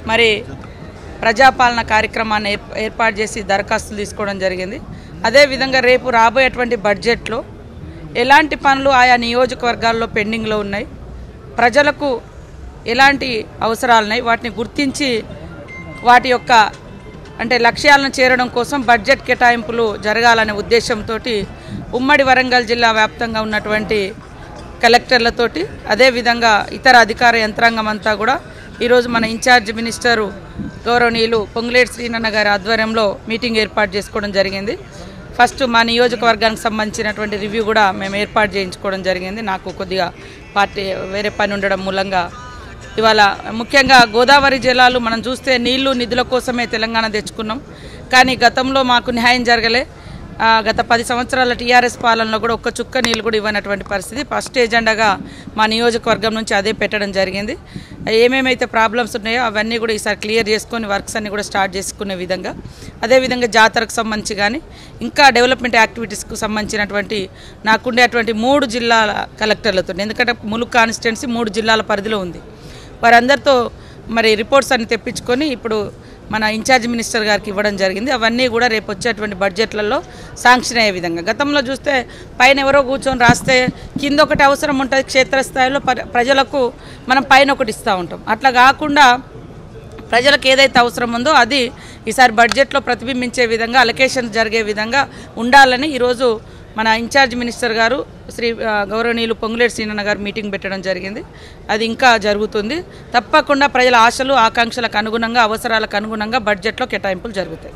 మరి ప్రజాపాలన కార్యక్రమాన్ని ఏర్ప- ఏర్పాటు చేసి దరఖాస్తులు తీసుకోవడం జరిగింది అదేవిధంగా రేపు రాబోయేటువంటి బడ్జెట్లో ఎలాంటి పనులు ఆయా నియోజకవర్గాల్లో పెండింగ్లో ఉన్నాయి ప్రజలకు ఎలాంటి అవసరాలు ఉన్నాయి వాటిని గుర్తించి వాటి యొక్క అంటే లక్ష్యాలను చేరడం కోసం బడ్జెట్ కేటాయింపులు జరగాలనే ఉద్దేశంతో ఉమ్మడి వరంగల్ జిల్లా వ్యాప్తంగా ఉన్నటువంటి కలెక్టర్లతోటి అదేవిధంగా ఇతర అధికార యంత్రాంగం అంతా కూడా ఈరోజు మన ఇన్ఛార్జ్ మినిస్టరు గౌరవనీయులు పొంగులేటి శ్రీనన్న గారి ఆధ్వర్యంలో మీటింగ్ ఏర్పాటు చేసుకోవడం జరిగింది ఫస్ట్ మా నియోజకవర్గానికి సంబంధించినటువంటి రివ్యూ కూడా మేము ఏర్పాటు చేయించుకోవడం జరిగింది నాకు కొద్దిగా పార్టీ వేరే పని ఉండడం మూలంగా ఇవాళ ముఖ్యంగా గోదావరి జిల్లాలు మనం చూస్తే నీళ్లు నిధుల కోసమే తెలంగాణ తెచ్చుకున్నాం కానీ గతంలో మాకు న్యాయం జరగలే ఆ, గత పది సంవత్సరాల టీఆర్ఎస్ పాలనలో కూడా ఒక్క చుక్క నీళ్ళు కూడా ఇవ్వనటువంటి పరిస్థితి ఫస్ట్ ఎజెండాగా మా నియోజకవర్గం నుంచి అదే పెట్టడం జరిగింది ఏమేమైతే ప్రాబ్లమ్స్ ఉన్నాయో అవన్నీ కూడా ఈసారి క్లియర్ చేసుకొని వర్క్స్ అన్ని కూడా స్టార్ట్ చేసుకునే విధంగా అదేవిధంగా జాతరకు సంబంధించి కానీ ఇంకా డెవలప్మెంట్ యాక్టివిటీస్కు సంబంధించినటువంటి నాకుండేటువంటి మూడు జిల్లాల కలెక్టర్లతో ఎందుకంటే ములుగు కాన్స్టిట్యున్సీ మూడు జిల్లాల పరిధిలో ఉంది వారందరితో మరి రిపోర్ట్స్ అన్ని తెప్పించుకొని ఇప్పుడు మన ఇన్ఛార్జ్ మినిస్టర్ గారికి ఇవ్వడం జరిగింది అవన్నీ కూడా రేపు వచ్చేటువంటి బడ్జెట్లలో శాంక్షన్ అయ్యే విధంగా గతంలో చూస్తే పైన ఎవరో కూర్చొని రాస్తే కింద ఒకటి అవసరం ఉంటుంది క్షేత్రస్థాయిలో ప్ర- ప్రజలకు మనం పైన ఒకటి ఇస్తూ ఉంటాం అట్లా కాకుండా ప్రజలకు ఏదైతే అవసరం ఉందో అది ఈసారి బడ్జెట్లో ప్రతిబింబించే విధంగా అలొకేషన్ జరిగే విధంగా ఉండాలని ఈరోజు మన ఇన్ఛార్జ్ మినిస్టర్ గారు శ్రీ ఆ, గౌరవనీయులు పొంగులేటి శ్రీనన్న గారు మీటింగ్ పెట్టడం జరిగింది అది ఇంకా జరుగుతుంది తప్పకుండా ప్రజల ఆశలు ఆకాంక్షలకు అనుగుణంగా అవసరాలకు అనుగుణంగా బడ్జెట్లో కేటాయింపులు జరుగుతాయి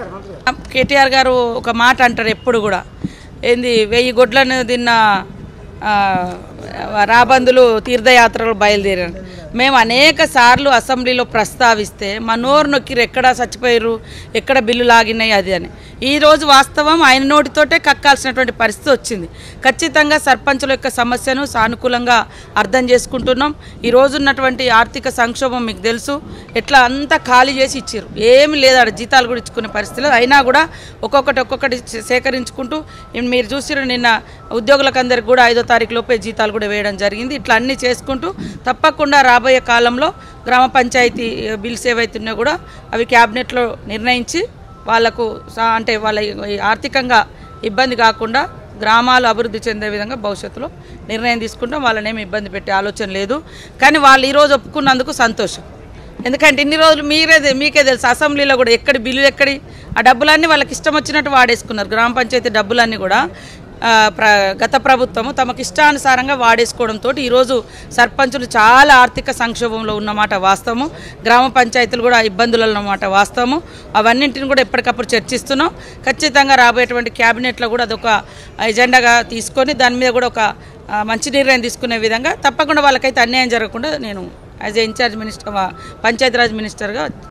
కేటీఆర్ గారు ఒక మాట అంటారు ఎప్పుడు కూడా ఏంది వెయ్యి గొడ్లను తిన్న ఆ, రాబందులు తీర్థయాత్రలు బయలుదేరారు మేము అనేక సార్లు అసెంబ్లీలో ప్రస్తావిస్తే మా నోరు నొక్కిరు ఎక్కడ చచ్చిపోయారు ఎక్కడ బిల్లు లాగినాయి అది అని ఈ రోజు వాస్తవం ఆయన నోటితోటే కక్కాల్సినటువంటి పరిస్థితి వచ్చింది ఖచ్చితంగా సర్పంచుల యొక్క సమస్యను సానుకూలంగా అర్థం చేసుకుంటున్నాం ఈ రోజు ఉన్నటువంటి ఆర్థిక సంక్షోభం మీకు తెలుసు ఎట్లా అంతా ఖాళీ చేసి ఇచ్చారు ఏమి లేదు ఆడ జీతాలు కూడా ఇచ్చుకునే పరిస్థితులు అయినా కూడా ఒక్కొక్కటి ఒక్కొక్కటి సే- సేకరించుకుంటూ ఇన్ మీరు చూసిరు నిన్న ఉద్యోగులకు అందరికి కూడా ఐదో తారీఖు లోపే జీతాలు కూడా వేయడం జరిగింది ఇట్లా అన్నీ చేసుకుంటూ తప్పకుండా రాబోయే కాలంలో గ్రామ పంచాయతీ ఆ, బిల్స్ ఏవైతే ఉన్నాయో కూడా అవి క్యాబినెట్లో నిర్ణయించి వాళ్లకు సా- అంటే వాళ్ళ ఈ ఆర్థికంగా ఇబ్బంది కాకుండా గ్రామాలు అభివృద్ధి చెందే విధంగా భవిష్యత్తులో నిర్ణయం తీసుకుంటాం వాళ్ళనేమి ఇబ్బంది పెట్టే ఆలోచన లేదు కానీ వాళ్ళు ఈరోజు ఒప్పుకున్నందుకు సంతోషం ఎందుకంటే ఇన్ని రోజులు మీరే తె- మీకే తెలుసు అసెంబ్లీలో కూడా ఎక్కడి బిల్లులు ఎక్కడి ఆ డబ్బులన్నీ వాళ్ళకి ఇష్టం వచ్చినట్టు వాడేసుకున్నారు గ్రామ పంచాయతీ డబ్బులన్నీ కూడా ఆ, ప్ర గత ప్రభుత్వము తమకు ఇష్టానుసారంగా వాడేసుకోవడంతో ఈరోజు సర్పంచులు చాలా ఆర్థిక సంక్షోభంలో ఉన్నమాట వాస్తవము గ్రామ పంచాయతీలు కూడా ఇబ్బందులలో ఉన్నమాట వాస్తవము అవన్నింటిని కూడా ఎప్పటికప్పుడు చర్చిస్తున్నాం ఖచ్చితంగా రాబోయేటువంటి క్యాబినెట్లో కూడా అదొక ఎజెండాగా తీసుకొని దాని మీద కూడా ఒక ఆ, మంచి నిర్ణయం తీసుకునే విధంగా తప్పకుండా వాళ్ళకైతే అన్యాయం జరగకుండా నేను as a incharge minister Panchayati Raj మినిస్టర్గా